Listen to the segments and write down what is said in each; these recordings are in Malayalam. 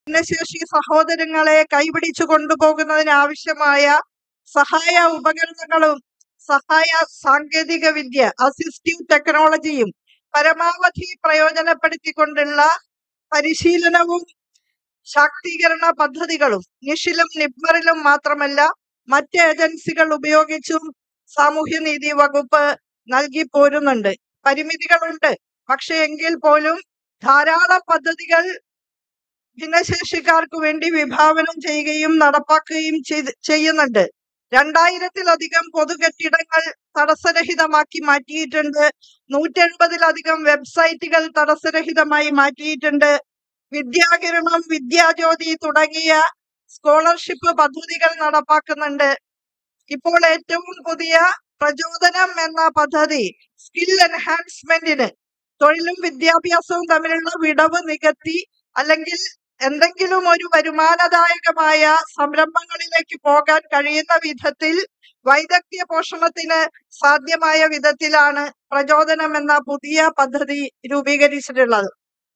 ഭിന്നശേഷി സഹോദരങ്ങളെ കൈപിടിച്ചു കൊണ്ടുപോകുന്നതിന് ആവശ്യമായ സഹായ ഉപകരണങ്ങളും സഹായ സാങ്കേതിക വിദ്യ അസിസ്റ്റീവ് ടെക്നോളജിയും പരമാവധി പ്രയോജനപ്പെടുത്തിക്കൊണ്ടുള്ള പരിശീലനവും ശാക്തീകരണ പദ്ധതികളും നിഷിലും നിബ്മറിലും മാത്രമല്ല മറ്റ് ഏജൻസികൾ ഉപയോഗിച്ചും സാമൂഹ്യനീതി വകുപ്പ് നൽകി പോരുന്നുണ്ട് പരിമിതികളുണ്ട് പക്ഷെ എങ്കിൽ പോലും ധാരാളം പദ്ധതികൾ ഭിന്നശേഷിക്കാർക്ക് വേണ്ടി വിഭാവനം ചെയ്യുകയും നടപ്പാക്കുകയും ചെയ്ത് ചെയ്യുന്നുണ്ട് രണ്ടായിരത്തിലധികം പൊതുകെട്ടിടങ്ങൾ തടസ്സരഹിതമാക്കി മാറ്റിയിട്ടുണ്ട് നൂറ്റെൺപതിലധികം വെബ്സൈറ്റുകൾ തടസ്സരഹിതമായി മാറ്റിയിട്ടുണ്ട് വിദ്യാകിരണം വിദ്യാജ്യോതി തുടങ്ങിയ സ്കോളർഷിപ്പ് പദ്ധതികൾ നടപ്പാക്കുന്നുണ്ട് ഇപ്പോൾ ഏറ്റവും പുതിയ പ്രചോദനം എന്ന പദ്ധതി സ്കിൽ എൻഹാൻസ്മെന്റിന് തൊഴിലും വിദ്യാഭ്യാസവും തമ്മിലുള്ള വിടവ് നികത്തി അല്ലെങ്കിൽ എന്തെങ്കിലും ഒരു വരുമാനദായകമായ സംരംഭങ്ങളിലേക്ക് പോകാൻ കഴിയുന്ന വിധത്തിൽ വൈദഗ്ധ്യ പോഷണത്തിന് സാധ്യമായ വിധത്തിലാണ് പ്രചോദനം എന്ന പുതിയ പദ്ധതി രൂപീകരിച്ചിട്ടുള്ളത്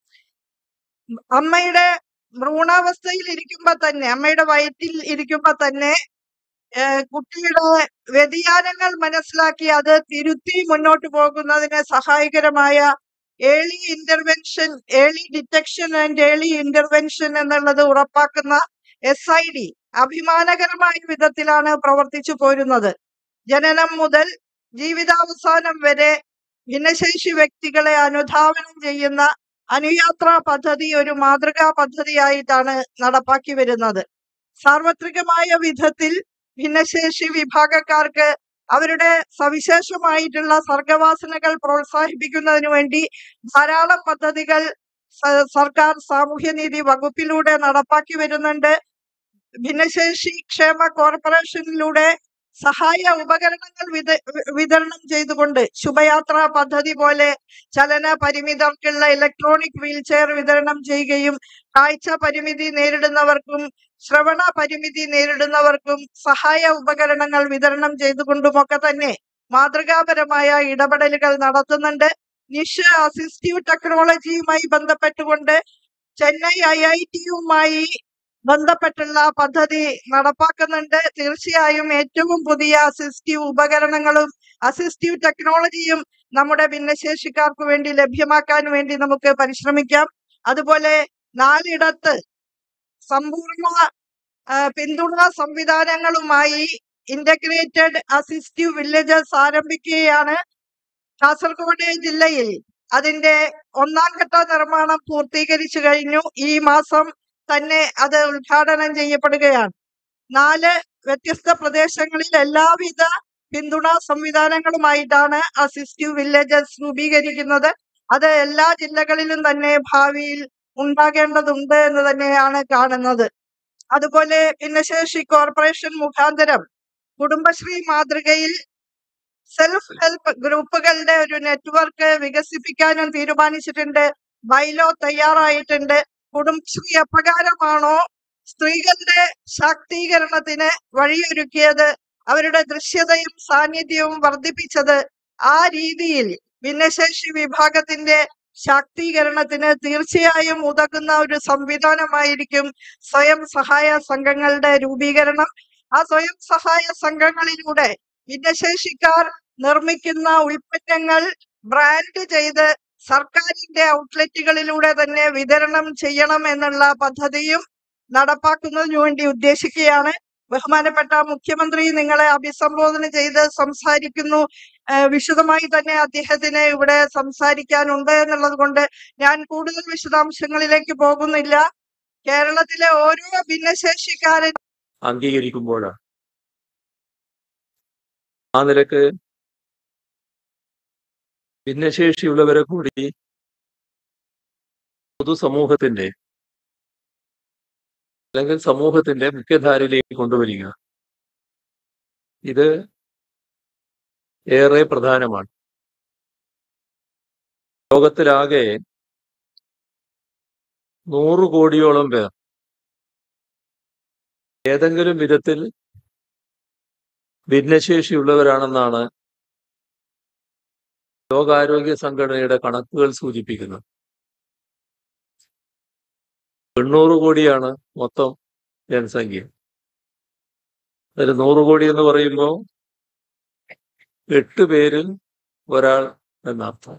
അമ്മയുടെ ഭ്രൂണാവസ്ഥയിൽ ഇരിക്കുമ്പോ തന്നെ അമ്മയുടെ വയറ്റിൽ ഇരിക്കുമ്പോ തന്നെ ഏഹ് കുട്ടിയുടെ വ്യതിയാനങ്ങൾ മനസ്സിലാക്കി അത് തിരുത്തി മുന്നോട്ട് പോകുന്നതിന് സഹായകരമായ early intervention early detection and early intervention എന്നുള്ളത് ഉറപ്പാക്കുന്ന എസ് ഐ ഡി അഭിമാനകരമായ വിധത്തിലാണ് പ്രവർത്തിച്ചു പോരുന്നത് ജനനം മുതൽ ജീവിതാവസാനം വരെ ഭിന്നശേഷി വ്യക്തികളെ അനുധാവനം ചെയ്യുന്ന അനുയാത്ര പദ്ധതി ഒരു മാതൃകാ പദ്ധതിയായിട്ടാണ് നടപ്പാക്കി വരുന്നത് സാർവത്രികമായ വിധത്തിൽ ഭിന്നശേഷി വിഭാഗക്കാർക്ക് അവരുടെ സവിശേഷമായിട്ടുള്ള സർഗവാസനകൾ പ്രോത്സാഹിപ്പിക്കുന്നതിന് വേണ്ടി ധാരാളം പദ്ധതികൾ സ- സർക്കാർ സാമൂഹ്യനീതി വകുപ്പിലൂടെ നടപ്പാക്കി വരുന്നുണ്ട് ഭിന്നശേഷി ക്ഷേമ കോർപ്പറേഷനിലൂടെ സഹായ ഉപകരണങ്ങൾ വിത വി- വിതരണം ചെയ്തുകൊണ്ട് ശുഭയാത്ര പദ്ധതി പോലെ ചലന പരിമിതർക്കുള്ള ഇലക്ട്രോണിക് വീൽചെയർ വിതരണം ചെയ്യുകയും കാഴ്ച പരിമിതി നേരിടുന്നവർക്കും ശ്രവണ പരിമിതി നേരിടുന്നവർക്കും സഹായ ഉപകരണങ്ങൾ വിതരണം ചെയ്തുകൊണ്ടുമൊക്കെ തന്നെ മാതൃകാപരമായ ഇടപെടലുകൾ നടത്തുന്നുണ്ട് നിഷ് അസിസ്റ്റീവ് ടെക്നോളജിയുമായി ബന്ധപ്പെട്ടുകൊണ്ട് ചെന്നൈ ഐ ഐ ടിയുമായി ബന്ധപ്പെട്ടുള്ള പദ്ധതി നടപ്പാക്കുന്നുണ്ട് തീർച്ചയായും ഏറ്റവും പുതിയ അസിസ്റ്റീവ് ഉപകരണങ്ങളും അസിസ്റ്റീവ് ടെക്നോളജിയും നമ്മുടെ ഭിന്നശേഷിക്കാർക്ക് വേണ്ടി ലഭ്യമാക്കാൻ വേണ്ടി നമുക്ക് പരിശ്രമിക്കാം അതുപോലെ നാലിടത്ത് സമ്പൂർണ്ണ ആ, പിന്തുണ സംവിധാനങ്ങളുമായി ഇന്റഗ്രേറ്റഡ് അസിസ്റ്റീവ് വില്ലേജസ് ആരംഭിക്കുകയാണ് കാസർഗോഡ് ജില്ലയിൽ അതിന്റെ ഒന്നാം ഘട്ട നിർമ്മാണം പൂർത്തീകരിച്ചു കഴിഞ്ഞു ഈ മാസം തന്നെ അത് ഉദ്ഘാടനം ചെയ്യപ്പെടുകയാണ് നാല് വ്യത്യസ്ത പ്രദേശങ്ങളിൽ എല്ലാവിധ പിന്തുണാ സംവിധാനങ്ങളുമായിട്ടാണ് അസിസ്റ്റീവ് വില്ലേജസ് രൂപീകരിക്കുന്നത് അത് എല്ലാ ജില്ലകളിലും തന്നെ ഭാവിയിൽ ഉണ്ടാകേണ്ടതുണ്ട് എന്ന് തന്നെയാണ് കാണുന്നത് അതുപോലെ ഭിന്നശേഷി കോർപ്പറേഷൻ മുഖാന്തരം കുടുംബശ്രീ മാതൃകയിൽ സെൽഫ് ഹെൽപ്പ് ഗ്രൂപ്പുകളുടെ ഒരു നെറ്റ്വർക്ക് വികസിപ്പിക്കാനും തീരുമാനിച്ചിട്ടുണ്ട് ബൈലോ തയ്യാറായിട്ടുണ്ട് കുടുംബശ്രീ എപ്രകാരമാണോ സ്ത്രീകളുടെ ശാക്തീകരണത്തിന് വഴിയൊരുക്കിയത് അവരുടെ ദൃശ്യതയും സാന്നിധ്യവും വർദ്ധിപ്പിച്ചത് ആ രീതിയിൽ ഭിന്നശേഷി വിഭാഗത്തിന്റെ ശാക്തീകരണത്തിന് തീർച്ചയായും ഉതകുന്ന ഒരു സംവിധാനമായിരിക്കും സ്വയം സഹായ സംഘങ്ങളുടെ രൂപീകരണം ആ സ്വയം സഹായ സംഘങ്ങളിലൂടെ ഭിന്നശേഷിക്കാർ നിർമ്മിക്കുന്ന ഉൽപ്പന്നങ്ങൾ ബ്രാൻഡ് ചെയ്ത് സർക്കാരിന്റെ ഔട്ട്ലെറ്റുകളിലൂടെ തന്നെ വിതരണം ചെയ്യണം എന്നുള്ള പദ്ധതിയും നടപ്പാക്കുന്നതിനു വേണ്ടി ഉദ്ദേശിക്കുകയാണ് ബഹുമാനപ്പെട്ട മുഖ്യമന്ത്രി നിങ്ങളെ അഭിസംബോധന ചെയ്ത് സംസാരിക്കുന്നു ഏഹ് വിശദമായി തന്നെ അദ്ദേഹത്തിന് ഇവിടെ സംസാരിക്കാനുണ്ട് എന്നുള്ളത് കൊണ്ട് ഞാൻ കൂടുതൽ വിശദാംശങ്ങളിലേക്ക് പോകുന്നില്ല കേരളത്തിലെ ഓരോ ഭിന്നശേഷിക്കാരൻ അംഗീകരിക്കുമ്പോഴാണ് ആ നിലക്ക് ഭിന്നശേഷിയുള്ളവരെ കൂടി പൊതുസമൂഹത്തിന്റെ അല്ലെങ്കിൽ സമൂഹത്തിന്റെ മുഖ്യധാരയിലേക്ക് കൊണ്ടുവരിക ഇത് ഏറെ പ്രധാനമാണ് ലോകത്തിലാകെ നൂറ് കോടിയോളം പേർ ഏതെങ്കിലും വിധത്തിൽ ഭിന്നശേഷിയുള്ളവരാണെന്നാണ് ലോകാരോഗ്യ സംഘടനയുടെ കണക്കുകൾ സൂചിപ്പിക്കുന്നത് എണ്ണൂറ് കോടിയാണ് മൊത്തം ജനസംഖ്യ അതിൽ നൂറ് കോടി എന്ന് പറയുമ്പോൾ എട്ട് പേരിൽ ഒരാൾ എന്നർത്ഥം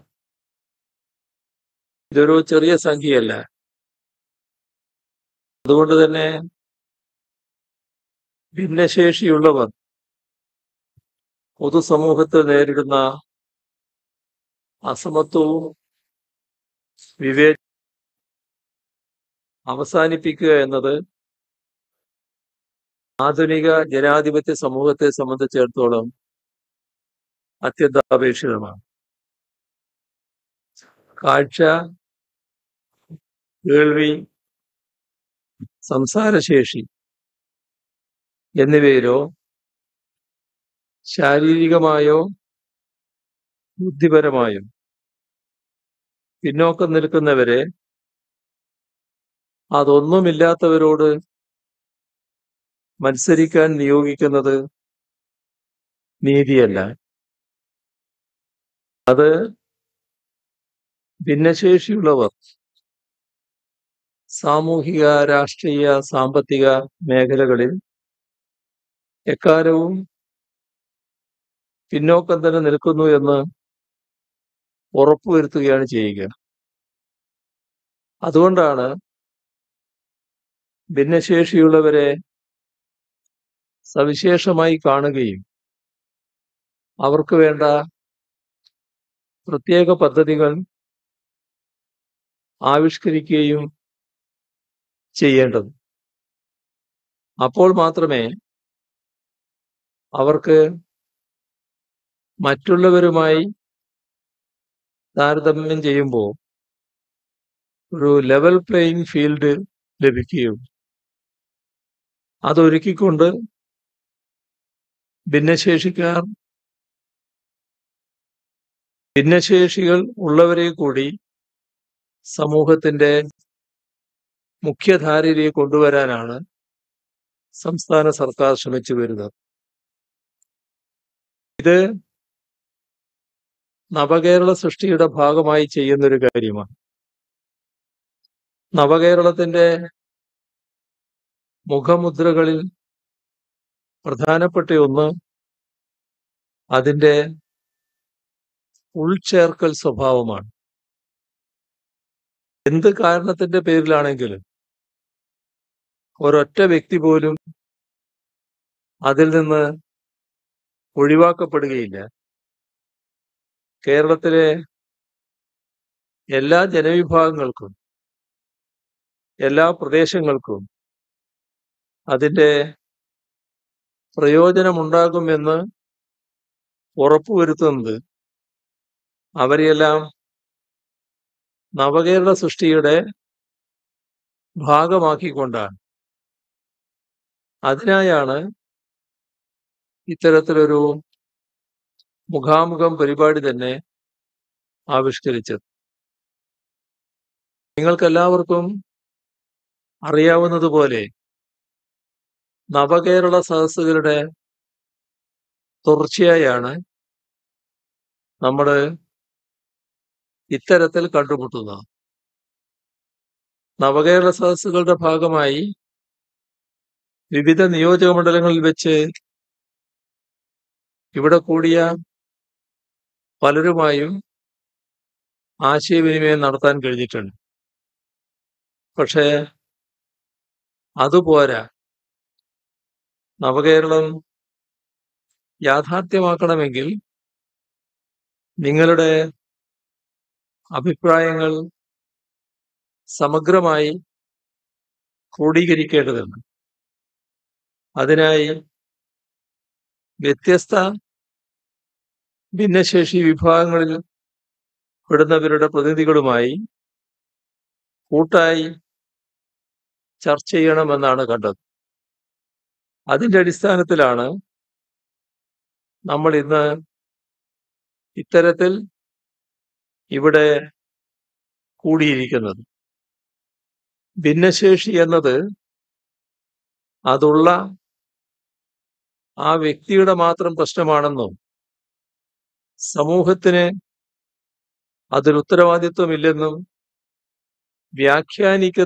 ഇതൊരു ചെറിയ സംഖ്യയല്ല അതുകൊണ്ട് തന്നെ ഭിന്നശേഷിയുള്ളവർ പൊതുസമൂഹത്തിൽ നേരിടുന്ന അസമത്വവും വിവേ അവസാനിപ്പിക്കുക എന്നത് ആധുനിക ജനാധിപത്യ സമൂഹത്തെ സംബന്ധിച്ചിടത്തോളം അത്യന്താപേക്ഷിതമാണ് കാഴ്ച കേൾവി സംസാരശേഷി എന്നിവയിലോ ശാരീരികമായോ ബുദ്ധിപരമായോ പിന്നോക്കം നിൽക്കുന്നവരെ അതൊന്നുമില്ലാത്തവരോട് മത്സരിക്കാൻ നിയോഗിക്കുന്നത് നീതിയല്ല അത് ഭിന്നശേഷിയുള്ളവർ സാമൂഹിക രാഷ്ട്രീയ സാമ്പത്തിക മേഖലകളിൽ എക്കാലവും പിന്നോക്കം തന്നെ നിൽക്കുന്നു എന്ന് ഉറപ്പുവരുത്തുകയാണ് ചെയ്യുക അതുകൊണ്ടാണ് ഭിന്നശേഷിയുള്ളവരെ സവിശേഷമായി കാണുകയും അവർക്ക് വേണ്ട പ്രത്യേക പദ്ധതികൾ ആവിഷ്കരിക്കുകയും ചെയ്യേണ്ടത് അപ്പോൾ മാത്രമേ അവർക്ക് മറ്റുള്ളവരുമായി താരതമ്യം ചെയ്യുമ്പോൾ ഒരു ലെവൽ പ്ലേയിങ് ഫീൽഡ് ലഭിക്കുകയുള്ളൂ അതൊരുക്കിക്കൊണ്ട് ഭിന്നശേഷിക്കാർ ഭിന്നശേഷികൾ ഉള്ളവരെ കൂടി സമൂഹത്തിന്റെ മുഖ്യധാരയിലേക്ക് കൊണ്ടുവരാനാണ് സംസ്ഥാന സർക്കാർ ശ്രമിച്ചു വരുന്നത് ഇത് നവകേരള സൃഷ്ടിയുടെ ഭാഗമായി ചെയ്യുന്നൊരു കാര്യമാണ് നവകേരളത്തിന്റെ മുഖമുദ്രകളിൽ പ്രധാനപ്പെട്ട ഒന്ന് അതിന്റെ ഉൾച്ചേർക്കൽ സ്വഭാവമാണ് എന്ത് കാരണത്തിന്റെ പേരിലാണെങ്കിലും ഒരൊറ്റ വ്യക്തി പോലും അതിൽ നിന്ന് ഒഴിവാക്കപ്പെടുകയില്ല കേരളത്തിലെ എല്ലാ ജനവിഭാഗങ്ങൾക്കും എല്ലാ പ്രദേശങ്ങൾക്കും അതിന്റെ പ്രയോജനമുണ്ടാകുമെന്ന് ഉറപ്പുവരുത്തുന്നത് അവരെയെല്ലാം നവകേരള സൃഷ്ടിയുടെ ഭാഗമാക്കിക്കൊണ്ടാണ് അതിനായാണ് ഇത്തരത്തിലൊരു മുഖാമുഖം പരിപാടി തന്നെ ആവിഷ്കരിച്ചത് നിങ്ങൾക്കെല്ലാവർക്കും അറിയാവുന്നതുപോലെ നവകേരള സദസ്സുകളുടെ തുടർച്ചയായാണ് നമ്മൾ ഇത്തരത്തിൽ കണ്ടുമുട്ടുന്നത് നവകേരള സദസ്സുകളുടെ ഭാഗമായി വിവിധ നിയോജക മണ്ഡലങ്ങളിൽ വെച്ച് ഇവിടെ കൂടിയ പലരുമായും ആശയവിനിമയം നടത്താൻ കഴിഞ്ഞിട്ടുണ്ട് പക്ഷേ അതുപോരാ നവകേരളം യാഥാർത്ഥ്യമാക്കണമെങ്കിൽ നിങ്ങളുടെ അഭിപ്രായങ്ങൾ സമഗ്രമായി ക്രോഡീകരിക്കേണ്ടതുണ്ട് അതിനായി വ്യത്യസ്ത ഭിന്നശേഷി വിഭാഗങ്ങളിൽ പെടുന്നവരുടെ പ്രതിനിധികളുമായി കൂട്ടായി ചർച്ച ചെയ്യണമെന്നാണ് കണ്ടത് അതിന്റെ അടിസ്ഥാനത്തിലാണ് നമ്മൾ ഇന്ന് ഇത്തരത്തിൽ ഇവിടെ കൂടിയിരിക്കുന്നത് ഭിന്നശേഷി എന്നത് അതുള്ള ആ വ്യക്തിയുടെ മാത്രം പ്രശ്നമാണെന്നും സമൂഹത്തിന് അതിൽ ഉത്തരവാദിത്വമില്ലെന്നും വ്യാഖ്യാനിക്കുന്ന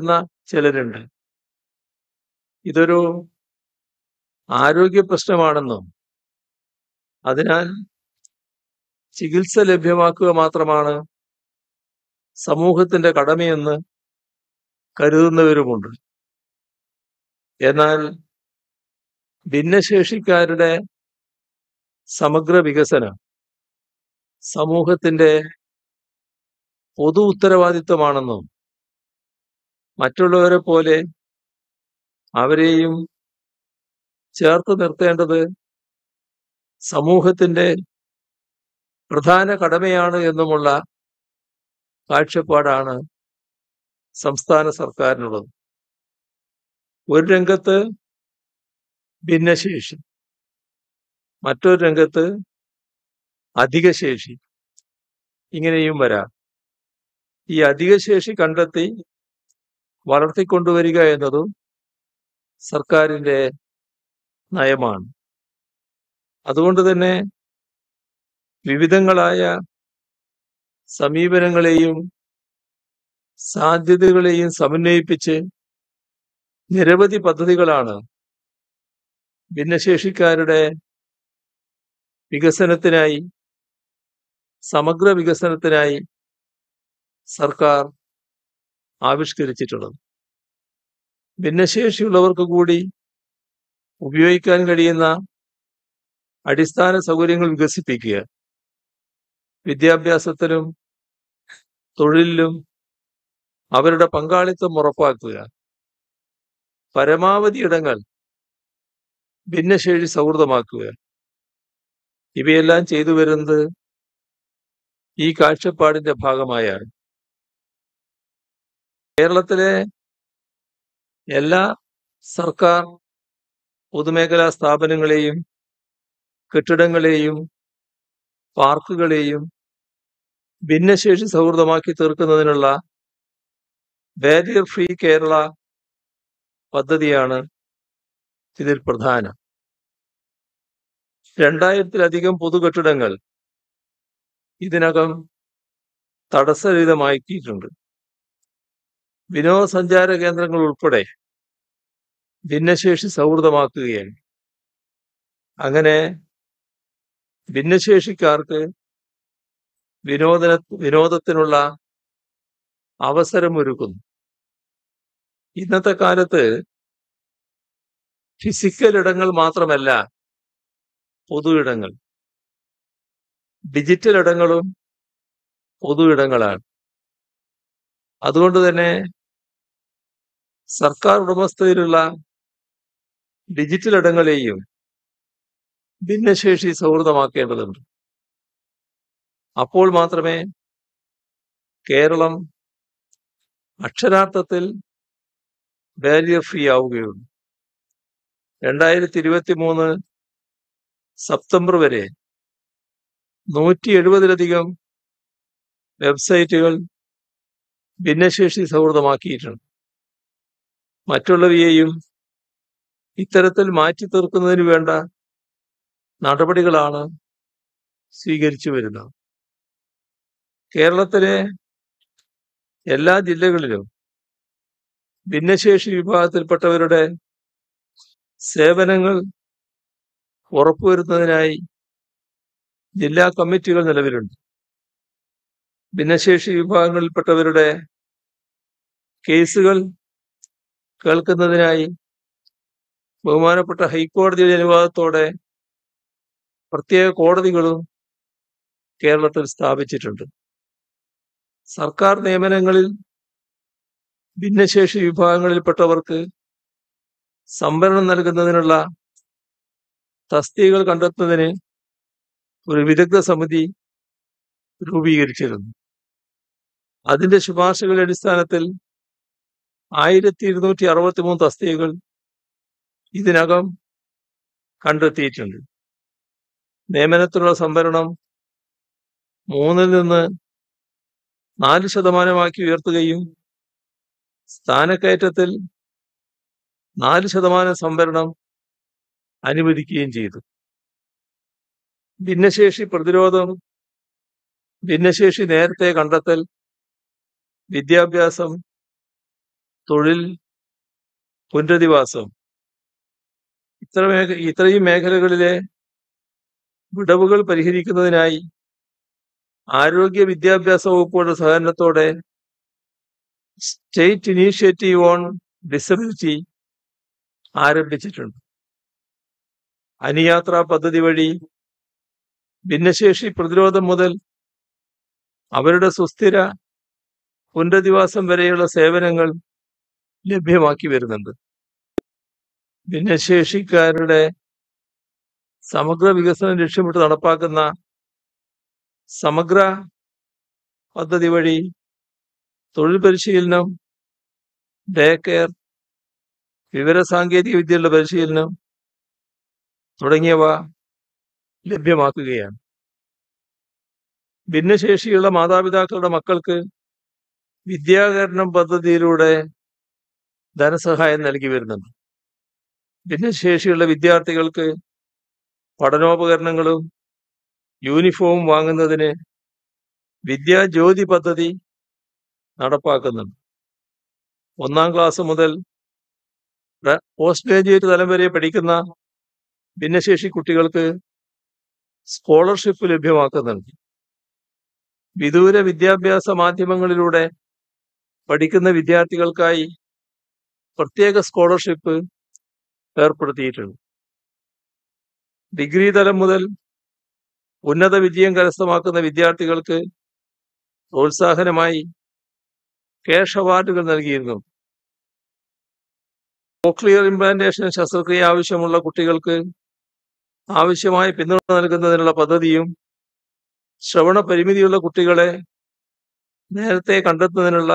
ചിലരുണ്ട് ഇതൊരു ആരോഗ്യ പ്രശ്നമാണെന്നും അതിനാൽ ചികിത്സ ലഭ്യമാക്കുക മാത്രമാണ് സമൂഹത്തിന്റെ കടമയെന്ന് കരുതുന്നവരുമുണ്ട് എന്നാൽ ഭിന്നശേഷിക്കാരുടെ സമഗ്ര വികസനം സമൂഹത്തിന്റെ പൊതു ഉത്തരവാദിത്വമാണെന്നും മറ്റുള്ളവരെ പോലെ അവരെയും ചേർത്ത് നിർത്തേണ്ടത് സമൂഹത്തിന്റെ പ്രധാന കടമയാണ് എന്നുമുള്ള കാഴ്ചപ്പാടാണ് സംസ്ഥാന സർക്കാരിനുള്ളത് ഒരു രംഗത്ത് ഭിന്നശേഷി മറ്റൊരു രംഗത്ത് അധിക ശേഷി ഇങ്ങനെയും വരാം ഈ അധിക ശേഷി കണ്ടെത്തി വളർത്തിക്കൊണ്ടുവരിക എന്നതും സർക്കാരിന്റെ നയമാണ് അതുകൊണ്ട് തന്നെ വിവിധങ്ങളായ സമീപനങ്ങളെയും സാധ്യതകളെയും സമന്വയിപ്പിച്ച് നിരവധി പദ്ധതികളാണ് ഭിന്നശേഷിക്കാരുടെ വികസനത്തിനായി സമഗ്ര വികസനത്തിനായി സർക്കാർ ആവിഷ്കരിച്ചിട്ടുള്ളത് ഭിന്നശേഷിയുള്ളവർക്ക് കൂടി ഉപയോഗിക്കാൻ കഴിയുന്ന അടിസ്ഥാന സൗകര്യങ്ങൾ വികസിപ്പിക്കുക വിദ്യാഭ്യാസത്തിലും തൊഴിലിലും അവരുടെ പങ്കാളിത്തം ഉറപ്പാക്കുക പരമാവധി ഇടങ്ങൾ ഭിന്നശേഷി സൗഹൃദമാക്കുക ഇവയെല്ലാം ചെയ്തു വരുന്നത് ഈ കാഴ്ചപ്പാടിന്റെ ഭാഗമായാണ് കേരളത്തിലെ എല്ലാ സർക്കാർ പൊതുമേഖലാ സ്ഥാപനങ്ങളെയും കെട്ടിടങ്ങളെയും പാർക്കുകളെയും ഭിന്നശേഷി സൗഹൃദമാക്കി തീർക്കുന്നതിനുള്ള ബാരിയർ ഫ്രീ കേരള പദ്ധതിയാണ് ഇതിൽ പ്രധാനം രണ്ടായിരത്തിലധികം പൊതുകെട്ടിടങ്ങൾ ഇതിനകം തടസ്സരഹിതമാക്കിയിട്ടുണ്ട് വിനോദസഞ്ചാര കേന്ദ്രങ്ങൾ ഉൾപ്പെടെ ഭിന്നശേഷി സൗഹൃദമാക്കുകയാണ് അങ്ങനെ ഭിന്നശേഷിക്കാർക്ക് വിനോദന വിനോദത്തിനുള്ള അവസരമൊരുക്കുന്നു ഇന്നത്തെ കാലത്ത് ഫിസിക്കൽ ഇടങ്ങൾ മാത്രമല്ല പൊതു ഇടങ്ങൾ ഡിജിറ്റൽ ഇടങ്ങളും പൊതു ഇടങ്ങളാണ് അതുകൊണ്ട് തന്നെ സർക്കാർ ഉടമസ്ഥതയിലുള്ള ഡിജിറ്റൽ ഇടങ്ങളെയും ഭിന്നശേഷി സൗഹൃദമാക്കേണ്ടതുണ്ട് അപ്പോൾ മാത്രമേ കേരളം അക്ഷരാർത്ഥത്തിൽ ബാരിയർ ഫ്രീ ആവുകയുള്ളൂ രണ്ടായിരത്തി ഇരുപത്തി മൂന്ന് സെപ്റ്റംബർ വരെ നൂറ്റി എഴുപതിലധികം വെബ്സൈറ്റുകൾ ഭിന്നശേഷി സൗഹൃദമാക്കിയിട്ടുണ്ട് മറ്റുള്ളവയെയും ഇത്തരത്തിൽ മാറ്റി തീർക്കുന്നതിന് വേണ്ട നടപടികളാണ് സ്വീകരിച്ചു വരുന്നത് കേരളത്തിലെ എല്ലാ ജില്ലകളിലും ഭിന്നശേഷി വിഭാഗത്തിൽപ്പെട്ടവരുടെ സേവനങ്ങൾ ഉറപ്പുവരുത്തുന്നതിനായി ജില്ലാ കമ്മിറ്റികൾ നിലവിലുണ്ട് ഭിന്നശേഷി വിഭാഗങ്ങളിൽപ്പെട്ടവരുടെ കേസുകൾ കേൾക്കുന്നതിനായി ബഹുമാനപ്പെട്ട ഹൈക്കോടതിയുടെ അനുവാദത്തോടെ പ്രത്യേക കോടതികളും കേരളത്തിൽ സ്ഥാപിച്ചിട്ടുണ്ട് സർക്കാർ നിയമനങ്ങളിൽ ഭിന്നശേഷി വിഭാഗങ്ങളിൽപ്പെട്ടവർക്ക് സംവരണം നൽകുന്നതിനുള്ള തസ്തികകൾ കണ്ടെത്തുന്നതിന് ഒരു വിദഗ്ധ സമിതി രൂപീകരിച്ചിരുന്നു അതിന്റെ ശുപാർശകളുടെ അടിസ്ഥാനത്തിൽ ആയിരത്തി ഇരുന്നൂറ്റി അറുപത്തി മൂന്ന് തസ്തികകൾ ഇതിനകം കണ്ടെത്തിയിട്ടുണ്ട് നിയമനത്തിനുള്ള സംവരണം മൂന്നിൽ നിന്ന് നാല് ശതമാനമാക്കി ഉയർത്തുകയും സ്ഥാനക്കയറ്റത്തിൽ നാല് ശതമാനം സംവരണം അനുവദിക്കുകയും ചെയ്തു ഭിന്നശേഷി പ്രതിരോധം ഭിന്നശേഷി നേരത്തെ കണ്ടെത്തൽ വിദ്യാഭ്യാസം തൊഴിൽ പുനരധിവാസം ഇത്ര മേഖ ഇത്രയും മേഖലകളിലെ വിടവുകൾ പരിഹരിക്കുന്നതിനായി ആരോഗ്യ വിദ്യാഭ്യാസ വകുപ്പുകളുടെ സഹകരണത്തോടെ സ്റ്റേറ്റ് ഇനീഷ്യേറ്റീവ് ഓൺ ഡിസബിലിറ്റി ആരംഭിച്ചിട്ടുണ്ട് അനുയാത്രാ പദ്ധതി വഴി ഭിന്നശേഷി പ്രതിരോധം മുതൽ അവരുടെ സുസ്ഥിര പുനരധിവാസം വരെയുള്ള സേവനങ്ങൾ ലഭ്യമാക്കി വരുന്നുണ്ട് ഭിന്നശേഷിക്കാരുടെ സമഗ്ര വികസനം ലക്ഷ്യമിട്ട് നടപ്പാക്കുന്ന സമഗ്ര പദ്ധതി വഴി തൊഴിൽ പരിശീലനം ഡേ കെയർ വിവരസാങ്കേതിക വിദ്യയുടെ പരിശീലനം തുടങ്ങിയവ ലഭ്യമാക്കുകയാണ് ഭിന്നശേഷിയുള്ള മാതാപിതാക്കളുടെ മക്കൾക്ക് വിദ്യാകരണം പദ്ധതിയിലൂടെ ധനസഹായം നൽകി വരുന്നുണ്ട് ഭിന്നശേഷിയുള്ള വിദ്യാർത്ഥികൾക്ക് പഠനോപകരണങ്ങളും യൂണിഫോമും വാങ്ങുന്നതിന് വിദ്യാജ്യോതി പദ്ധതി നടപ്പാക്കുന്നുണ്ട് ഒന്നാം ക്ലാസ് മുതൽ പ്ര- പോസ്റ്റ് ഗ്രാജുവേറ്റ് തലം വരെ പഠിക്കുന്ന ഭിന്നശേഷി കുട്ടികൾക്ക് സ്കോളർഷിപ്പ് ലഭ്യമാക്കുന്നുണ്ട് വിദൂര വിദ്യാഭ്യാസ മാധ്യമങ്ങളിലൂടെ പഠിക്കുന്ന വിദ്യാർത്ഥികൾക്കായി പ്രത്യേക സ്കോളർഷിപ്പ് ഏർപ്പെടുത്തിയിട്ടുണ്ട് ഡിഗ്രി തലം മുതൽ ഉന്നത വിജയം കരസ്ഥമാക്കുന്ന വിദ്യാർത്ഥികൾക്ക് പ്രോത്സാഹനമായി ക്യാഷ് അവാർഡുകൾ നൽകിയിരുന്നു കോക്ലിയർ ഇംപ്ലാന്റേഷൻ ശസ്ത്രക്രിയ ആവശ്യമുള്ള കുട്ടികൾക്ക് ആവശ്യമായ പിന്തുണ നൽകുന്നതിനുള്ള പദ്ധതിയും ശ്രവണ പരിമിതിയുള്ള കുട്ടികളെ നേരത്തെ കണ്ടെത്തുന്നതിനുള്ള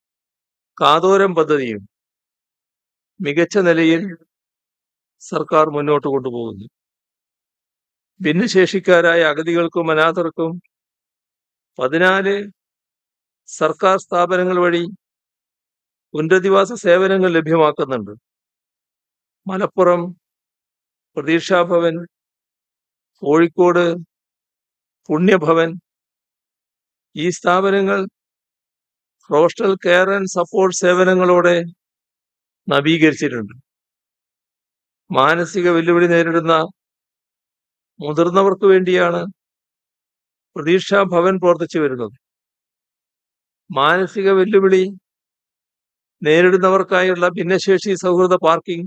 കാതോരം പദ്ധതിയും മികച്ച നിലയിൽ സർക്കാർ മുന്നോട്ട് കൊണ്ടുപോകുന്നു ഭിന്നശേഷിക്കാരായ അഗതികൾക്കും അനാഥർക്കും പതിനാല് സർക്കാർ സ്ഥാപനങ്ങൾ വഴി പുനരധിവാസ സേവനങ്ങൾ ലഭ്യമാക്കുന്നുണ്ട് മലപ്പുറം പ്രതീക്ഷാഭവൻ കോഴിക്കോട് പുണ്യഭവൻ ഈ സ്ഥാപനങ്ങൾ ഹോസ്റ്റൽ കെയർ ആൻഡ് സപ്പോർട്ട് സേവനങ്ങളോടെ നവീകരിച്ചിട്ടുണ്ട് മാനസിക വെല്ലുവിളി നേരിടുന്ന മുതിർന്നവർക്ക് വേണ്ടിയാണ് പ്രതീക്ഷാ ഭവൻ പ്രവർത്തിച്ചു വരുന്നത് മാനസിക വെല്ലുവിളി നേരിടുന്നവർക്കായുള്ള ഭിന്നശേഷി സൗഹൃദ പാർക്കിംഗ്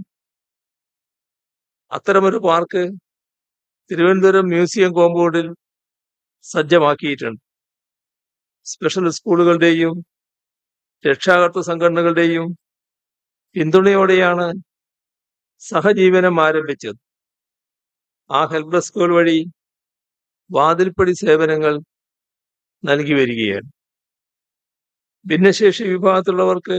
അത്തരമൊരു പാർക്ക് തിരുവനന്തപുരം മ്യൂസിയം കോമ്പൗണ്ടിൽ സജ്ജമാക്കിയിട്ടുണ്ട് സ്പെഷ്യൽ സ്കൂളുകളുടെയും രക്ഷാകർതൃ സംഘടനകളുടെയും പിന്തുണയോടെയാണ് സഹജീവനം ആരംഭിച്ചത് ആ ഹെൽപ്പ് ഡെസ്കുകൾ വഴി വാതിൽപ്പടി സേവനങ്ങൾ നൽകി വരികയാണ് ഭിന്നശേഷി വിഭാഗത്തിലുള്ളവർക്ക്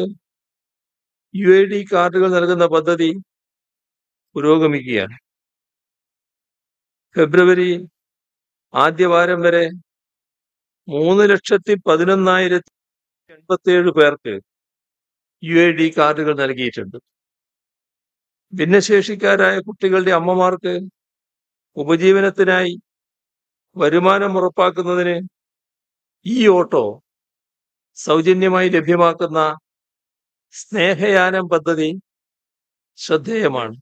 യു ഐ ഡി കാർഡുകൾ നൽകുന്ന പദ്ധതി പുരോഗമിക്കുകയാണ് ഫെബ്രുവരി ആദ്യവാരം വരെ മൂന്ന് ലക്ഷത്തി പതിനൊന്നായിരത്തി എൺപത്തി ഏഴ് പേർക്ക് യു ഐ ഡി കാർഡുകൾ നൽകിയിട്ടുണ്ട് ഭിന്നശേഷിക്കാരായ കുട്ടികളുടെ അമ്മമാർക്ക് ഉപജീവനത്തിനായി വരുമാനം ഉറപ്പാക്കുന്നതിന് ഈ ഓട്ടോ സൗജന്യമായി ലഭ്യമാക്കുന്ന സ്നേഹയാനം പദ്ധതി ശ്രദ്ധേയമാണ്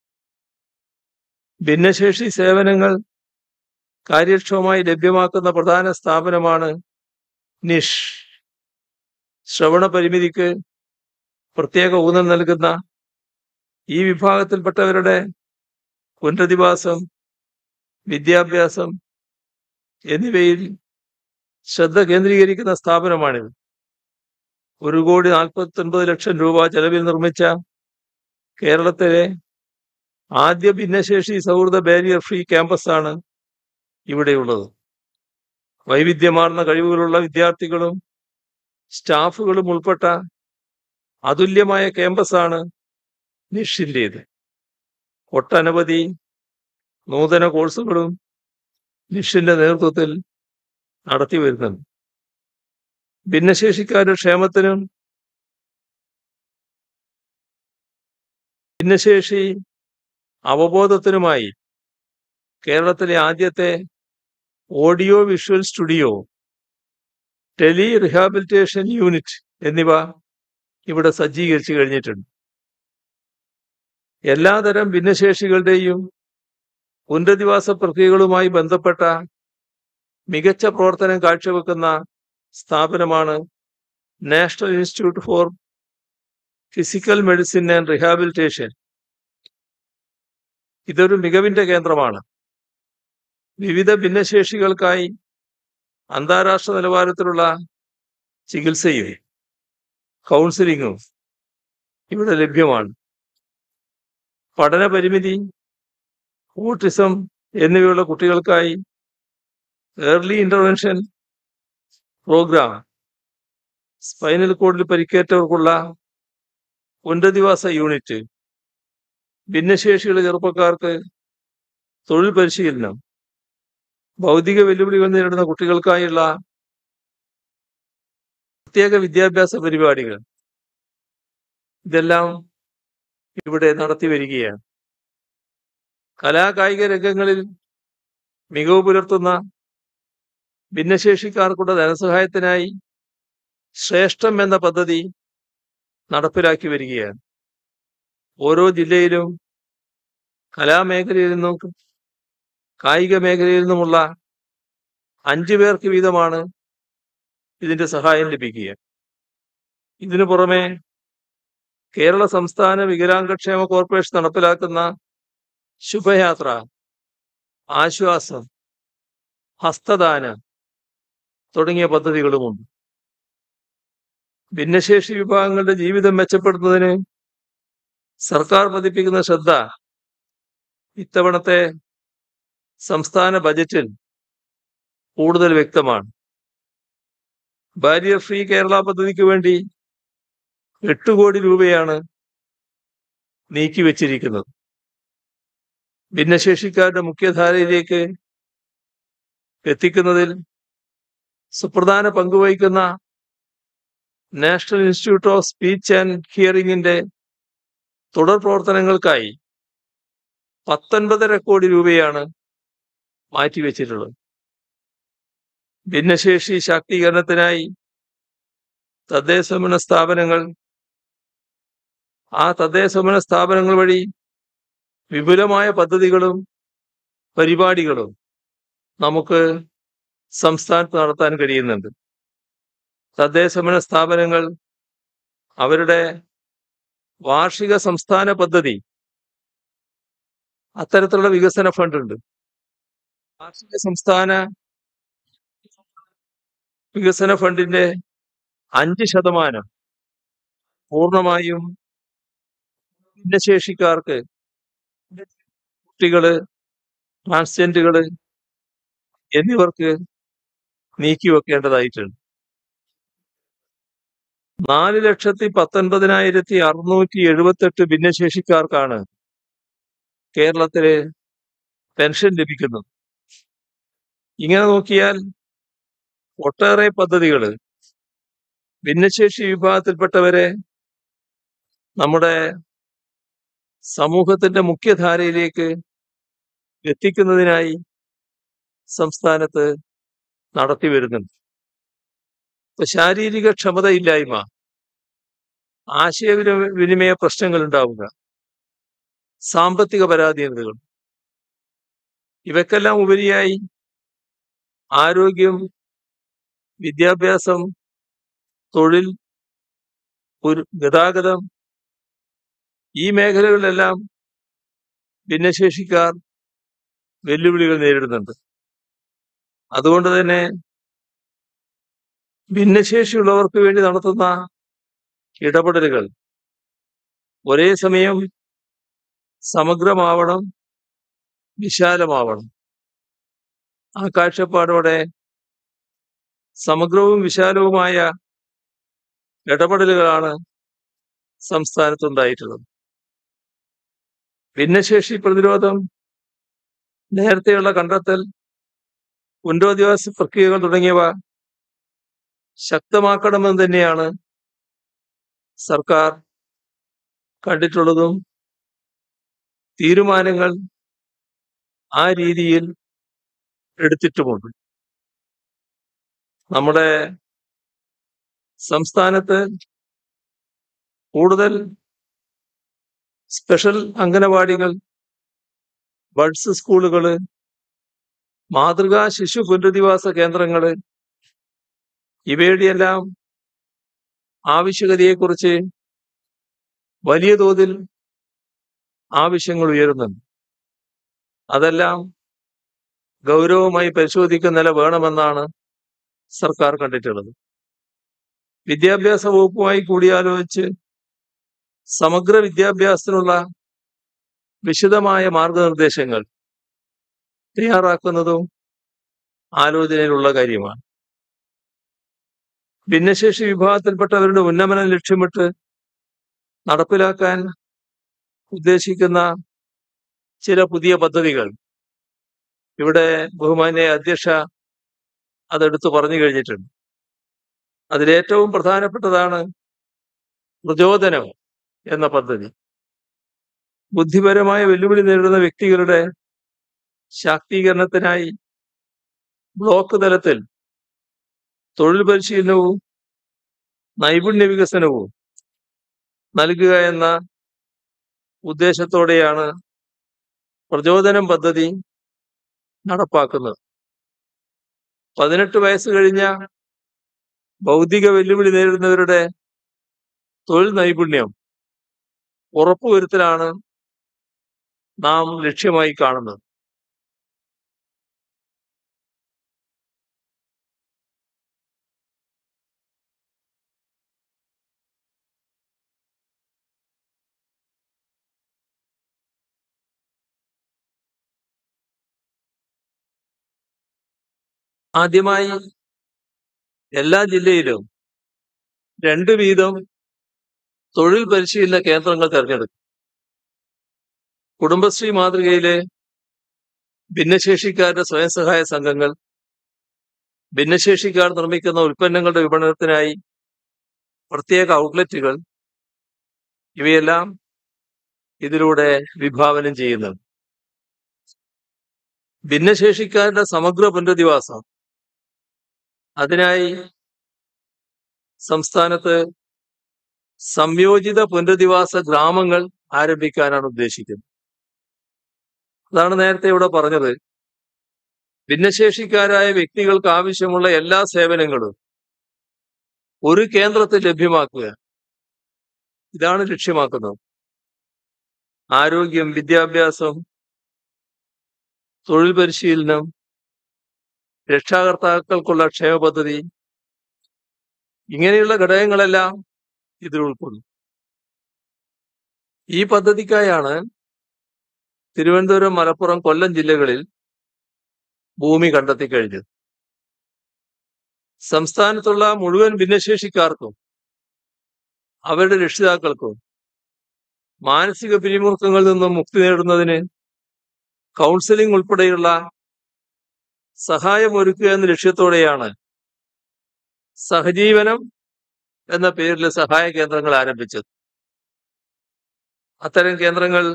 ഭിന്നശേഷി സേവനങ്ങൾ കാര്യക്ഷമമായി ലഭ്യമാക്കുന്ന പ്രധാന സ്ഥാപനമാണ് നിഷ് ശ്രവണ പരിമിതിക്ക് പ്രത്യേക ഊന്നൽ നൽകുന്ന ഈ വിഭാഗത്തിൽപ്പെട്ടവരുടെ പുനരധിവാസം വിദ്യാഭ്യാസം എന്നിവയിൽ ശ്രദ്ധ കേന്ദ്രീകരിക്കുന്ന സ്ഥാപനമാണിത് ഒരു കോടി നാൽപ്പത്തി ഒൻപത് ലക്ഷം രൂപ ചെലവിൽ നിർമ്മിച്ച കേരളത്തിലെ ആദ്യ ഭിന്നശേഷി സൗഹൃദ ബാരിയർ ഫ്രീ ക്യാമ്പസാണ് ഇവിടെയുള്ളത് വൈവിധ്യമാർന്ന കഴിവുകളുള്ള വിദ്യാർത്ഥികളും സ്റ്റാഫുകളും ഉൾപ്പെട്ട അതുല്യമായ ക്യാമ്പസാണ് നിഷിൻ്റേത് ഒട്ടനവധി നൂതന കോഴ്സുകളും നിഷിന്റെ നേതൃത്വത്തിൽ നടത്തി വരുന്നുണ്ട് ഭിന്നശേഷിക്കാരുടെ ക്ഷേമത്തിനും ഭിന്നശേഷി അവബോധത്തിനുമായി കേരളത്തിലെ ആദ്യത്തെ audio visual studio tele rehabilitation unit എന്നിവ ഇവിടെ സജ്ജീകരിച്ചു കഴിഞ്ഞിട്ടുണ്ട് എല്ലാതരം ഭിന്നശേഷികളുടെയും പുനരധിവാസ പ്രക്രിയകളുമായി ബന്ധപ്പെട്ട മികച്ച പ്രവർത്തനം കാഴ്ചവെക്കുന്ന സ്ഥാപനമാണ് national institute for physical medicine and rehabilitation ഇതൊരു മികവിന്റെ കേന്ദ്രമാണ് വിവിധ ഭിന്നശേഷികൾക്കായി അന്താരാഷ്ട്ര നിലവാരത്തിലുള്ള ചികിത്സയും കൗൺസിലിങ്ങും ഇവിടെ ലഭ്യമാണ് പഠന പരിമിതി ഓട്ടിസം എന്നിവയുള്ള കുട്ടികൾക്കായി ഏർലി ഇന്റർവെൻഷൻ പ്രോഗ്രാം സ്പൈനൽ കോഡിൽ പരിക്കേറ്റവർക്കുള്ള പുനരധിവാസ യൂണിറ്റ് ഭിന്നശേഷിയുള്ള ചെറുപ്പക്കാർക്ക് തൊഴിൽ പരിശീലനം ഭൗതിക വെല്ലുവിളികൾ നേരിടുന്ന കുട്ടികൾക്കായുള്ള പ്രത്യേക വിദ്യാഭ്യാസ പരിപാടികൾ ഇതെല്ലാം ഇവിടെ നടത്തി വരികയാണ് കലാകായിക രംഗങ്ങളിൽ മികവ് പുലർത്തുന്ന ഭിന്നശേഷിക്കാർക്കുള്ള ധനസഹായത്തിനായി ശ്രേഷ്ഠം എന്ന പദ്ധതി നടപ്പിലാക്കി വരികയാണ് ഓരോ ജില്ലയിലും കലാമേഖലയിൽ നിന്നും കായിക മേഖലയിൽ നിന്നുമുള്ള അഞ്ചു പേർക്ക് വീതമാണ് ഇതിന്റെ സഹായം ലഭിക്കുക ഇതിനു പുറമെ കേരള സംസ്ഥാന വികലാംഗക്ഷേമ കോർപ്പറേഷൻ നടപ്പിലാക്കുന്ന ശുഭയാത്ര ആശ്വാസം ഹസ്തദാനം തുടങ്ങിയ പദ്ധതികളുമുണ്ട് ഭിന്നശേഷി വിഭാഗങ്ങളുടെ ജീവിതം മെച്ചപ്പെടുത്തുന്നതിന് സർക്കാർ പതിപ്പിക്കുന്ന ശ്രദ്ധ ഇത്തവണത്തെ സംസ്ഥാന ബജറ്റിൽ കൂടുതൽ വ്യക്തമാണ് ബാരിയർ ഫ്രീ കേരള പദ്ധതിക്ക് വേണ്ടി എട്ട് കോടി രൂപയാണ് നീക്കിവെച്ചിരിക്കുന്നത് ഭിന്നശേഷിക്കാരുടെ മുഖ്യധാരയിലേക്ക് എത്തിക്കുന്നതിൽ സുപ്രധാന പങ്കുവഹിക്കുന്ന national institute of speech and ഹിയറിംഗിന്റെ തുടർ പ്രവർത്തനങ്ങൾക്കായി പത്തൊൻപതര കോടി രൂപയാണ് മാറ്റിവെച്ചിട്ടുള്ളത് ഭിന്നശേഷി ശാക്തീകരണത്തിനായി തദ്ദേശഭരണ സ്ഥാപനങ്ങൾ ആ തദ്ദേശഭരണ സ്ഥാപനങ്ങൾ വഴി വിപുലമായ പദ്ധതികളും പരിപാടികളും നമുക്ക് സംസ്ഥാനത്ത് നടത്താൻ കഴിയുന്നുണ്ട് തദ്ദേശഭരണ സ്ഥാപനങ്ങൾ അവരുടെ വാർഷിക സംസ്ഥാന പദ്ധതി അത്തരത്തിലുള്ള വികസന ഫണ്ട് ഉണ്ട് വാർഷിക സംസ്ഥാന വികസന ഫണ്ടിന്റെ അഞ്ച് ശതമാനം പൂർണ്ണമായും ഭിന്നശേഷിക്കാർക്ക് കുട്ടികള് ട്രാൻസ്ജെൻഡുകള് എന്നിവർക്ക് നീക്കിവെക്കേണ്ടതായിട്ടുണ്ട് നാല് ലക്ഷത്തി പത്തൊൻപതിനായിരത്തി അറുന്നൂറ്റി എഴുപത്തെട്ട് ഭിന്നശേഷിക്കാർക്കാണ് കേരളത്തില് പെൻഷൻ ലഭിക്കുന്നത് ഇങ്ങനെ നോക്കിയാൽ ഒട്ടേറെ പദ്ധതികള് ഭിന്നശേഷി വിഭാഗത്തിൽപ്പെട്ടവരെ നമ്മുടെ സമൂഹത്തിന്റെ മുഖ്യധാരയിലേക്ക് എത്തിക്കുന്നതിനായി സംസ്ഥാനത്ത് നടത്തി വരുന്നുണ്ട് ഇപ്പൊ ശാരീരിക ക്ഷമതയില്ലായ്മ ആശയവിനിമയ പ്രശ്നങ്ങൾ ഉണ്ടാവുക സാമ്പത്തിക പരാധീനതകൾ ഇവക്കെല്ലാം ഉപരിയായി ആരോഗ്യം വിദ്യാഭ്യാസം തൊഴിൽ ഒരു ഗതാഗതം ഈ മേഖലകളിലെല്ലാം ഭിന്നശേഷിക്കാർ വെല്ലുവിളികൾ നേരിടുന്നുണ്ട് അതുകൊണ്ട് തന്നെ ഭിന്നശേഷിയുള്ളവർക്ക് വേണ്ടി നടത്തുന്ന ഇടപെടലുകൾ ഒരേ സമയം സമഗ്രമാവണം വിശാലമാവണം ആ കാഴ്ചപ്പാടോടെ സമഗ്രവും വിശാലവുമായ ഇടപെടലുകളാണ് സംസ്ഥാനത്തുണ്ടായിട്ടുള്ളത് ഭിന്നശേഷി പ്രതിരോധം നേരത്തെയുള്ള കണ്ടെത്തൽ പുനരധിവാസ പ്രക്രിയകൾ തുടങ്ങിയവ ശക്തമാക്കണമെന്ന് തന്നെയാണ് സർക്കാർ കണ്ടിട്ടുള്ളതും തീരുമാനങ്ങൾ ആ രീതിയിൽ എടുത്തിട്ടുമുണ്ട് നമ്മുടെ സംസ്ഥാനത്ത് കൂടുതൽ സ്പെഷ്യൽ അംഗനവാടികൾ ബഡ്സ് സ്കൂളുകള് മാതൃകാ ശിശു പുനരധിവാസ കേന്ദ്രങ്ങള് ഇവയുടെയെല്ലാം ആവശ്യകതയെക്കുറിച്ച് വലിയ തോതിൽ ആവശ്യങ്ങൾ ഉയരുന്നുണ്ട് അതെല്ലാം ഗൗരവമായി പരിശോധിക്കുന്ന നില വേണമെന്നാണ് സർക്കാർ കണ്ടിട്ടുള്ളത് വിദ്യാഭ്യാസ വകുപ്പുമായി കൂടിയാലോചിച്ച് സമഗ്ര വിദ്യാഭ്യാസത്തിനുള്ള വിശദമായ മാർഗനിർദ്ദേശങ്ങൾ തയ്യാറാക്കുന്നതും ആലോചനയിലുള്ള കാര്യമാണ് ഭിന്നശേഷി വിഭാഗത്തിൽപ്പെട്ടവരുടെ ഉന്നമനം ലക്ഷ്യമിട്ട് നടപ്പിലാക്കാൻ ഉദ്ദേശിക്കുന്ന ചില പുതിയ പദ്ധതികൾ ഇവിടെ ബഹുമാന്യ അധ്യക്ഷ അതെടുത്തു പറഞ്ഞു കഴിഞ്ഞിട്ടുണ്ട് അതിലേറ്റവും പ്രധാനപ്പെട്ടതാണ് പ്രചോദനം എന്ന പദ്ധതി ബുദ്ധിപരമായ വെല്ലുവിളി നേരിടുന്ന വ്യക്തികളുടെ ശാക്തീകരണത്തിനായി ബ്ലോക്ക് തലത്തിൽ തൊഴിൽ പരിശീലനവും നൈപുണ്യ വികസനവും നൽകുക എന്ന ഉദ്ദേശത്തോടെയാണ് പ്രചോദനം പദ്ധതി നടപ്പാക്കുന്നത് പതിനെട്ട് വയസ്സ് കഴിഞ്ഞ ഭൗതിക വെല്ലുവിളി നേരിടുന്നവരുടെ തൊഴിൽ നൈപുണ്യം ഉറപ്പുവരുത്തലാണ് നാം ലക്ഷ്യമായി കാണുന്നത് ആദ്യമായി എല്ലാ ജില്ലയിലും രണ്ട് വീതം തൊഴിൽ പരിശീലന കേന്ദ്രങ്ങൾ തിരഞ്ഞെടുക്കും കുടുംബശ്രീ മാതൃകയിലെ ഭിന്നശേഷിക്കാരുടെ സ്വയം സഹായ സംഘങ്ങൾ ഭിന്നശേഷിക്കാർ നിർമ്മിക്കുന്ന ഉൽപ്പന്നങ്ങളുടെ വിപണനത്തിനായി പ്രത്യേക ഔട്ട്ലെറ്റുകൾ ഇവയെല്ലാം ഇതിലൂടെ വിഭാവനം ചെയ്യുന്നുണ്ട് ഭിന്നശേഷിക്കാരുടെ സമഗ്ര പുനരധിവാസം അതിനായി സംസ്ഥാനത്ത് സംയോജിത പുനരധിവാസ ഗ്രാമങ്ങൾ ആരംഭിക്കാനാണ് ഉദ്ദേശിക്കുന്നത് അതാണ് നേരത്തെ ഇവിടെ പറഞ്ഞത് ഭിന്നശേഷിക്കാരായ വ്യക്തികൾക്ക് ആവശ്യമുള്ള എല്ലാ സേവനങ്ങളും ഒരു കേന്ദ്രത്തിൽ ലഭ്യമാക്കുക ഇതാണ് ലക്ഷ്യമാക്കുന്നത് ആരോഗ്യം വിദ്യാഭ്യാസം തൊഴിൽ പരിശീലനം രക്ഷാകർത്താക്കൾക്കുള്ള ക്ഷേമ പദ്ധതി ഇങ്ങനെയുള്ള ഘടകങ്ങളെല്ലാം ഇതിൽ ഉൾപ്പെടുന്നു ഈ പദ്ധതിക്കായാണ് തിരുവനന്തപുരം മലപ്പുറം കൊല്ലം ജില്ലകളിൽ ഭൂമി കണ്ടെത്തി കഴിഞ്ഞത് സംസ്ഥാനത്തുള്ള മുഴുവൻ ഭിന്നശേഷിക്കാർക്കും അവരുടെ രക്ഷിതാക്കൾക്കും മാനസിക പിരിമുറുക്കങ്ങളിൽ നിന്നും മുക്തി നേടുന്നതിന് കൗൺസിലിംഗ് ഉൾപ്പെടെയുള്ള സഹായം ഒരുക്കുക എന്ന ലക്ഷ്യത്തോടെയാണ് സഹജീവനം എന്ന പേരിൽ സഹായ കേന്ദ്രങ്ങൾ ആരംഭിച്ചത് അത്തരം കേന്ദ്രങ്ങൾ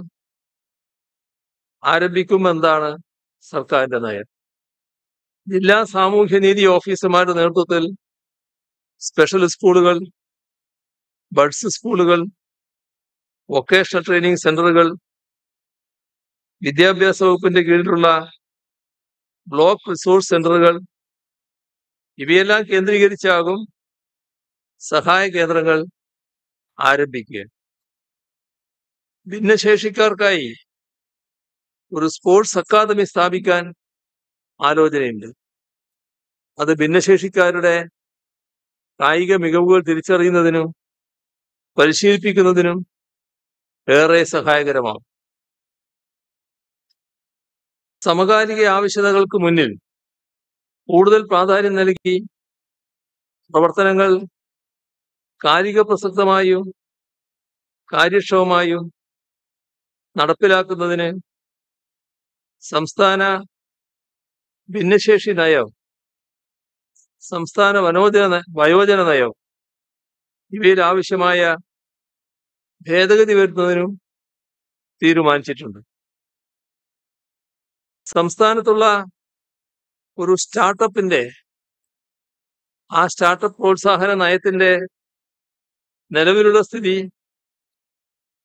ആരംഭിക്കുമെന്നാണ് സർക്കാരിന്റെ നയം ജില്ലാ സാമൂഹ്യനീതി ഓഫീസർമാരുടെ നേതൃത്വത്തിൽ സ്പെഷ്യൽ സ്കൂളുകൾ ബഡ്സ് സ്കൂളുകൾ വൊക്കേഷണൽ ട്രെയിനിങ് സെന്ററുകൾ വിദ്യാഭ്യാസ വകുപ്പിന്റെ കീഴിലുള്ള ബ്ലോക്ക് റിസോഴ്സ് സെന്ററുകൾ ഇവയെല്ലാം കേന്ദ്രീകരിച്ചാകും സഹായ കേന്ദ്രങ്ങൾ ആരംഭിക്കുക ഭിന്നശേഷിക്കാർക്കായി ഒരു സ്പോർട്സ് അക്കാദമി സ്ഥാപിക്കാൻ ആലോചനയുണ്ട് അത് ഭിന്നശേഷിക്കാരുടെ കായിക മികവുകൾ തിരിച്ചറിയുന്നതിനും പരിശീലിപ്പിക്കുന്നതിനും ഏറെ സഹായകരമാകും സമകാലിക ആവശ്യകതകൾക്ക് മുന്നിൽ കൂടുതൽ പ്രാധാന്യം നൽകി പ്രവർത്തനങ്ങൾ കാലിക പ്രസക്തമായും കാര്യക്ഷമമായും നടപ്പിലാക്കുന്നതിന് സംസ്ഥാന ഭിന്നശേഷി നയം സംസ്ഥാന വനോജന ന- വയോജന നയം ഇവയിൽ ആവശ്യമായ ഭേദഗതി വരുത്തുന്നതിനും തീരുമാനിച്ചിട്ടുണ്ട് സംസ്ഥാനത്തുള്ള ഒരു സ്റ്റാർട്ടപ്പിന്റെ ആ സ്റ്റാർട്ടപ്പ് പ്രോത്സാഹന നയത്തിന്റെ നിലവിലുള്ള സ്ഥിതി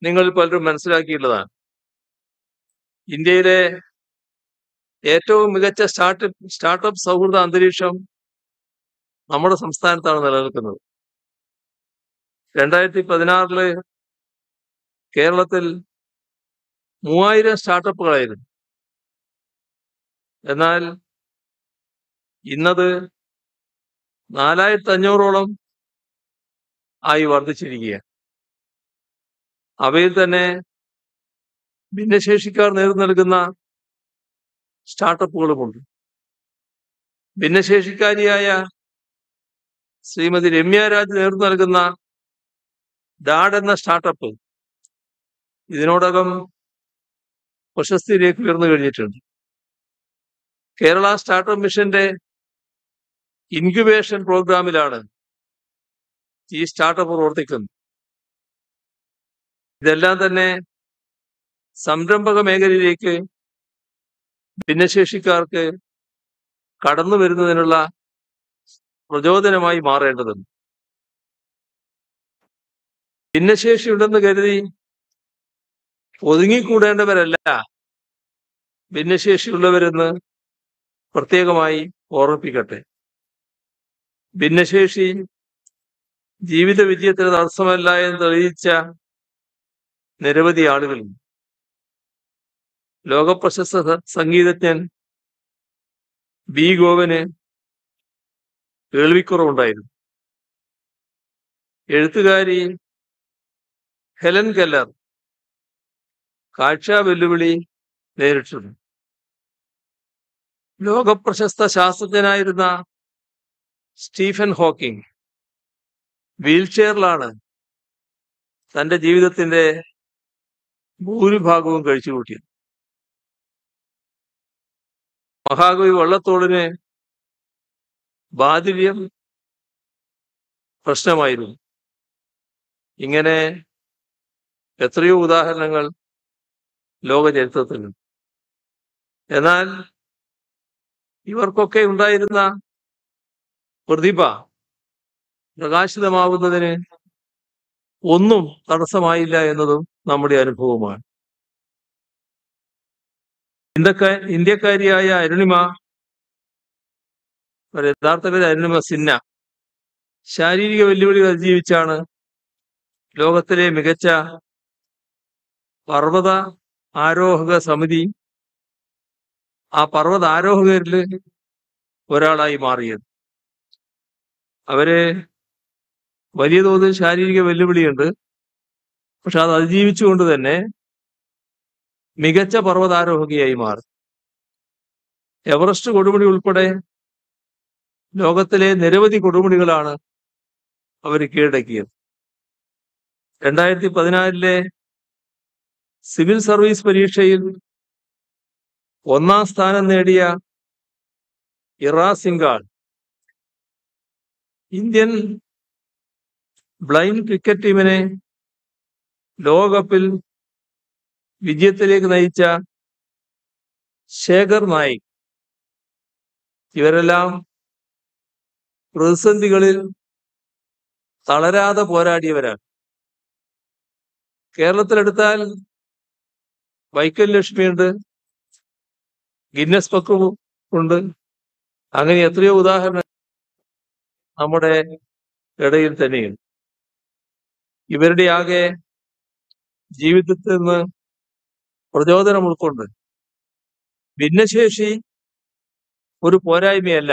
നിങ്ങൾ പലരും മനസ്സിലാക്കിയിട്ടുള്ളതാണ് ഇന്ത്യയിലെ ഏറ്റവും മികച്ച സ്റ്റാർട്ടപ്പ് സ്റ്റാർട്ടപ്പ് സൗഹൃദ അന്തരീക്ഷം നമ്മുടെ സംസ്ഥാനത്താണ് നിലനിൽക്കുന്നത് രണ്ടായിരത്തി പതിനാറില് കേരളത്തിൽ മൂവായിരം സ്റ്റാർട്ടപ്പുകളായിരുന്നു എന്നാൽ ഇന്നത് നാലായിരത്തി അഞ്ഞൂറോളം ആയി വർദ്ധിച്ചിരിക്കുക അവയിൽ തന്നെ ഭിന്നശേഷിക്കാർ നേതൃത്വം നൽകുന്ന സ്റ്റാർട്ടപ്പുകളുമുണ്ട് ഭിന്നശേഷിക്കാരിയായ ശ്രീമതി രമ്യ രാജ് നേതൃത്വം നൽകുന്ന ഡാഡ് എന്ന സ്റ്റാർട്ടപ്പ് ഇതിനോടകം പ്രശസ്തിയിലേക്ക് ഉയർന്നു കഴിഞ്ഞിട്ടുണ്ട് കേരള സ്റ്റാർട്ടപ്പ് മിഷന്റെ ഇൻക്യുബേഷൻ പ്രോഗ്രാമിലാണ് ഈ സ്റ്റാർട്ടപ്പ് പ്രവർത്തിക്കുന്നത് ഇതെല്ലാം തന്നെ സംരംഭക മേഖലയിലേക്ക് ഭിന്നശേഷിക്കാർക്ക് കടന്നു വരുന്നതിനുള്ള പ്രചോദനമായി മാറേണ്ടതുണ്ട് ഭിന്നശേഷി ഉണ്ടെന്ന് കരുതി ഒതുങ്ങിക്കൂടേണ്ടവരല്ല ഭിന്നശേഷിയുള്ളവരെന്ന് പ്രത്യേകമായി ഓർമ്മിപ്പിക്കട്ടെ ഭിന്നശേഷി ജീവിത വിജയത്തിന് തടസ്സമല്ല എന്ന് തെളിയിച്ച നിരവധി ആളുകളുണ്ട് ലോകപ്രശസ്ത സ- സംഗീതജ്ഞൻ ബി ഗോവന് കേൾവിക്കുറവുണ്ടായിരുന്നു എഴുത്തുകാരി ഹെലൻ കെല്ലർ കാഴ്ച വെല്ലുവിളി നേരിട്ടിരുന്നു ലോകപ്രശസ്ത ശാസ്ത്രജ്ഞനായിരുന്ന സ്റ്റീഫൻ ഹോക്കിംഗ് വീൽചെയറിലാണ് തന്റെ ജീവിതത്തിന്റെ ഭൂരിഭാഗവും കഴിച്ചുകൂട്ടിയത് മഹാകവി വള്ളത്തോളിന് ബാധിര്യം പ്രശ്നമായിരുന്നു ഇങ്ങനെ എത്രയോ ഉദാഹരണങ്ങൾ ലോക ചരിത്രത്തിലുണ്ട് എന്നാൽ ഇവർക്കൊക്കെ ഉണ്ടായിരുന്ന പ്രതിഭ പ്രകാശിതമാവുന്നതിന് ഒന്നും തടസ്സമായില്ല എന്നതും നമ്മുടെ അനുഭവമാണ് ഇന്ത്യക്കാ ഇന്ത്യക്കാരിയായ അരുണിമ ഒരു യഥാർത്ഥ പേര് അരുണിമ സിന്ന ശാരീരിക വെല്ലുവിളികൾ അതിജീവിച്ചാണ് ലോകത്തിലെ മികച്ച പർവ്വത ആരോഹക സമിതി ആ പർവ്വത ആരോഹകരിൽ ഒരാളായി മാറിയത് അവര് വലിയ തോതിൽ ശാരീരിക വെല്ലുവിളിയുണ്ട് പക്ഷെ അത് അതിജീവിച്ചുകൊണ്ട് തന്നെ മികച്ച പർവ്വതാരോഹകയായി മാറി എവറസ്റ്റ് കൊടുമുടി ഉൾപ്പെടെ ലോകത്തിലെ നിരവധി കൊടുമുടികളാണ് അവർ കീഴടക്കിയത് രണ്ടായിരത്തി പതിനാലിലെ സിവിൽ സർവീസ് പരീക്ഷയിൽ ഒന്നാം സ്ഥാനം നേടിയ ഇറ സിംഗാൾ ഇന്ത്യൻ ബ്ലൈൻഡ് ക്രിക്കറ്റ് ടീമിനെ ലോകകപ്പിൽ വിജയത്തിലേക്ക് നയിച്ച ശേഖർ നായിക് ഇവരെല്ലാം പ്രതിസന്ധികളിൽ തളരാതെ പോരാടിയവരാണ് കേരളത്തിലെടുത്താൽ വൈക്കൽ ലക്ഷ്മിയുണ്ട് ഗിന്നസ് പക്രു ഉണ്ട് അങ്ങനെ എത്രയോ ഉദാഹരണം നമ്മുടെ ഇടയിൽ തന്നെയുണ്ട് ഇവരുടെ ആകെ ജീവിതത്തിൽ നിന്ന് പ്രചോദനം ഉൾക്കൊണ്ട് ഭിന്നശേഷി ഒരു പോരായ്മയല്ല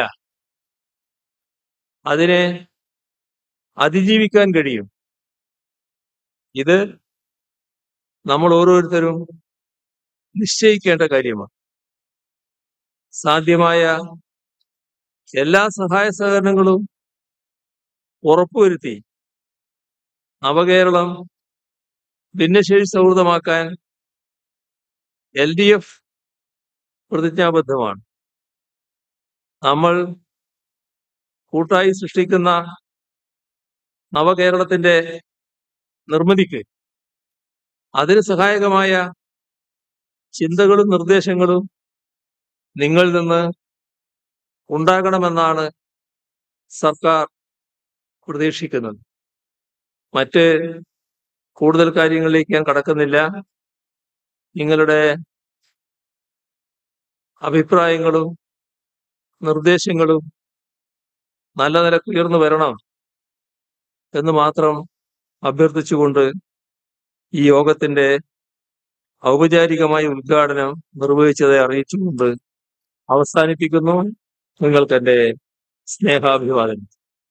അതിനെ അതിജീവിക്കാൻ കഴിയും ഇത് നമ്മൾ ഓരോരുത്തരും നിശ്ചയിക്കേണ്ട കാര്യമാണ് സാധ്യമായ എല്ലാ സഹായ സഹകരണങ്ങളും ഉറപ്പുവരുത്തി നവകേരളം ഭിന്നശേഷി സൗഹൃദമാക്കാൻ എൽ ഡി എഫ് പ്രതിജ്ഞാബദ്ധമാണ് നമ്മൾ കൂട്ടായി സൃഷ്ടിക്കുന്ന നവകേരളത്തിന്റെ നിർമ്മിതിക്ക് അതിന് സഹായകമായ ചിന്തകളും നിർദ്ദേശങ്ങളും നിങ്ങളിൽ നിന്ന് ഉണ്ടാകണമെന്നാണ് സർക്കാർ പ്രതീക്ഷിക്കുന്നത് മറ്റ് കൂടുതൽ കാര്യങ്ങളിലേക്ക് ഞാൻ കടക്കുന്നില്ല നിങ്ങളുടെ അഭിപ്രായങ്ങളും നിർദ്ദേശങ്ങളും നല്ല നിലക്ക് ഉയർന്നു വരണം എന്ന് മാത്രം അഭ്യർത്ഥിച്ചുകൊണ്ട് ഈ യോഗത്തിന്റെ ഔപചാരികമായ ഉദ്ഘാടനം നിർവഹിച്ചതായി അറിയിച്ചുകൊണ്ട് അവസാനിപ്പിക്കുന്നു നിങ്ങൾക്ക് എന്റെ സ്നേഹാഭിവാദനം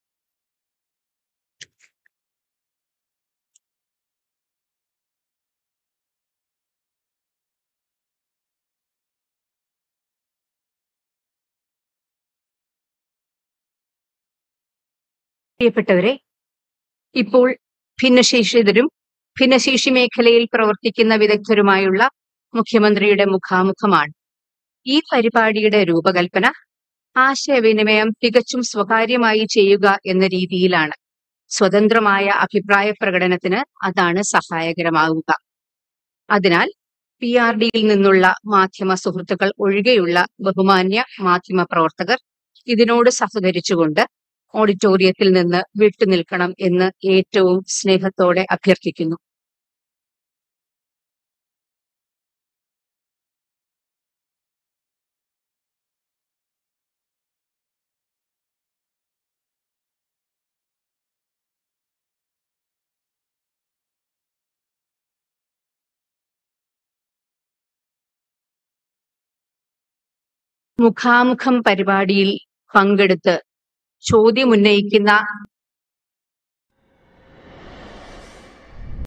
പ്രിയപ്പെട്ടവരെ ഇപ്പോൾ ഭിന്നശേഷിതരും ഭിന്നശേഷി മേഖലയിൽ പ്രവർത്തിക്കുന്ന വിദഗ്ധരുമായുള്ള മുഖ്യമന്ത്രിയുടെ മുഖാമുഖമാണ് ഈ പരിപാടിയുടെ രൂപകൽപ്പന ആശയവിനിമയം തികച്ചും സ്വകാര്യമായി ചെയ്യുക എന്ന രീതിയിലാണ് സ്വതന്ത്രമായ അഭിപ്രായ പ്രകടനത്തിന് അതാണ് സഹായകരമാവുക അതിനാൽ പി ആർ ഡിയിൽ നിന്നുള്ള മാധ്യമ സുഹൃത്തുക്കൾ ഒഴികെയുള്ള ബഹുമാന്യ മാധ്യമ പ്രവർത്തകർ ഇതിനോട് സഹകരിച്ചുകൊണ്ട് ഓഡിറ്റോറിയത്തിൽ നിന്ന് വിട്ടുനിൽക്കണം എന്ന് ഏറ്റവും സ്നേഹത്തോടെ അഭ്യർത്ഥിക്കുന്നു മുഖാമുഖം പരിപാടിയിൽ പങ്കെടുത്ത് ചോദ്യമുന്നയിക്കുന്ന